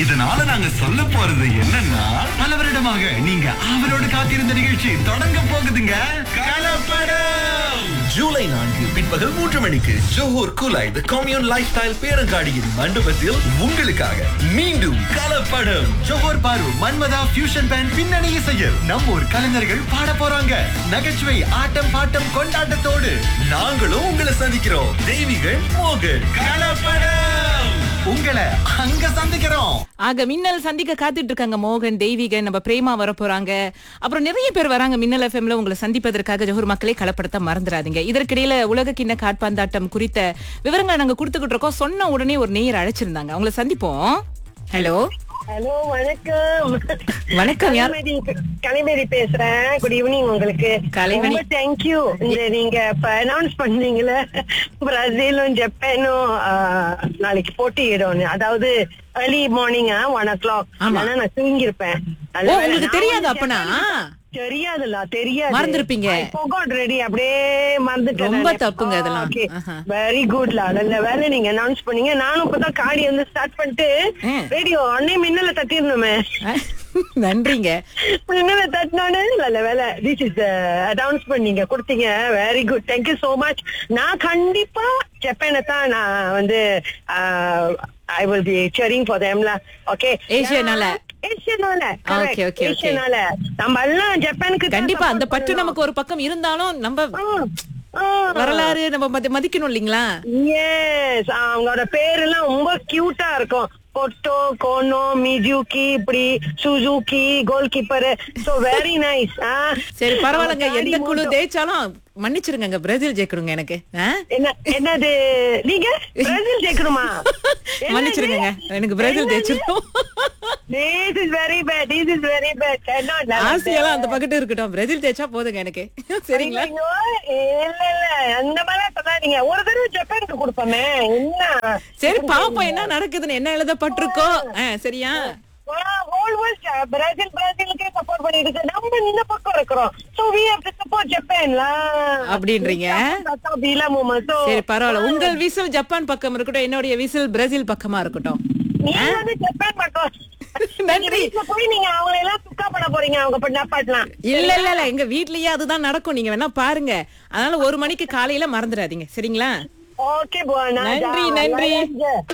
இதனால நாங்க சொல்ல போறது என்னன்னா பல வருடமாக நீங்க ஆவலோடு காத்திருந்த நிகழ்ச்சி தொடங்க போகுதுங்க கலப்படம் ஜூலை நான்கு பிற்பகல் மூன்று மணிக்கு Johor Kulai the commune lifestyle பேரங்காடியின் மண்டபத்தில் உங்களுக்காக மீண்டும் கலப்படம் ஜோஹர் பாரு மன்மதா ஃபியூஷன் பேண்ட் பின்னணி இசையில் நம்ம ஊர் கலைஞர்கள் பாட போறாங்க நகைச்சுவை ஆட்டம் பாட்டம் கொண்டாட்டத்தோடு நாங்களும் உங்களை சந்திக்கிறோம் தெய்வீகள் மோகன் கலப்படம் உங்களை அங்க சந்திக்கிறோம் ஆக மின்னல் சந்திக்க காத்துட்டு இருக்காங்க மோகன் தெய்வீகன் நம்ம பிரேமா வர போறாங்க அப்புறம் நிறைய பேர் வராங்க மின்னல் எஃப்எம்ல உங்களை சந்திப்பதற்காக ஜோஹர் மக்களே கலப்படுத்த மறந்துடாதீங்க இதற்கிடையில உலக கிண்ண காட்பந்தாட்டம் குறித்த விவரங்களை நாங்க கொடுத்துக்கிட்டு இருக்கோம் சொன்ன உடனே ஒரு நேயர் அழைச்சிருந்தாங்க அவங்கள சந்திப்போம் ஹலோ ஹலோ வணக்கம் வணக்கம், யார்? கலைமதி கலைமதி பேசுறேன் குட் ஈவினிங் உங்களுக்கு கலைமதி. ரொம்ப தேங்க்யூ இந்த நீங்க இப்ப அனௌன்ஸ் பண்ணீங்களே பிரேசிலும் ஜப்பானும் ஆஹ், நாளைக்கு போட்டியிடும் அதாவது early morning one o'clock ஆமா. நான் தூங்கியிருப்பேன் நல்ல ஓ வேளை. உங்களுக்கு நான் தெரியாது வந்து அப்பனா தெரியாதுல்ல தெரியாது மறந்திருப்பீங்க. ரெடி அப்படியே மறந்துட்டேன் ரொம்ப தப்புங்க அதெல்லாம். ஆஹா. வெரி குட்ல நல்ல வேலை நீங்க அனௌன்ஸ் பண்ணீங்க நானும் இப்பதான் காடி வந்து ஸ்டார்ட் பண்ணிட்டு ஆ. ரேடியோ அன்னை மின்னல தட்டிடணுமே நன்றிங்க மின்னல தட்டினோன்னு நல்ல வேலை திஸ் இஸ் அனௌன்ஸ்மெண்ட் நீங்க கொடுத்தீங்க very good thank you so much நான் கண்டிப்பா ஜப்பானை தான் நான் வந்து I will be cheering for தேம்ல ஓகே ஏசியானால. ஏசியனால Okay, okay, okay. ஏசியனால நம்ம எல்லாம் ஜப்பானுக்கு தான் கண்டிப்பா அந்த support பற்று பண்ணணும். நமக்கு ஒரு பக்கம் இருந்தாலும் நம்ம ஆ, ஆ. வரலாறு நம்ம மதி- மதிக்கணும் இல்லீங்களா எஸ் அவங்களோட பேர் எல்லாம் ரொம்ப கியூட்டா இருக்கும் பொட்டோ கோனோ மிஜுகி இப்படி Suzuki goalkeeper so very nice சரி பரவாயில்லங்க எந்த குழு ஜெயிச்சாலும் மன்னிச்சிருங்க பிரேசில் ஜெயிக்கணுங்க எனக்கு ஆ? என்ன என்னது நீங்க பிரேசில் ஜெயிக்கணுமா மன்னிச்சிருங்க எனக்கு பிரேசில் ஜெயிச்சிடும் this is very bad this is very bad ஆசையெல்லாம் அந்த பக்கத்து இருக்கட்டும் பிரேசில் ஜெயிச்சா போதுங்க எனக்கு சரிங்களா இல்ல இல்ல அந்த மாதிரி சொல்லாதீங்க ஒரு தடவை ஜப்பானுக்கு கொடுப்போமே என்ன சரி பாப்போம் என்ன நடக்குதுன்னு என்ன எழுதப்பட்டிருக்கோ ஆ, சரியா ஹோல் வேர்ல்ட் பிரேசில் பிரேசிலுக்கே சப்போர்ட் பண்ணிட்டு இருக்கு நம்ம இந்த பக்கம் இருக்கிறோம் so we have to support ஜப்பான்ல அப்படின்றீங்க? பீலா மூமெண்ட் சோ சரி பரவாயில்ல உங்கள் விசில் ஜப்பான் பக்கம் இருக்கட்டும் என்னுடைய விசில் பிரேசில் பக்கமா இருக்கட்டும் நீங்க வந்து ஜப்பான் பக்கம் நன்றி. நீங்க போய் நீங்க அவங்களை எல்லாம் சுக்கா பண்ண போறீங்க அவங்க பண்ண பாட்டலாம் இல்ல இல்ல இல்ல எங்க வீட்லயே அதுதான் நடக்கும் நீங்க வேணா பாருங்க அதனால ஒரு மணிக்கு காலையில மறந்துடாதீங்க சரிங்களா ஓகே போ நன்றி, நன்றி.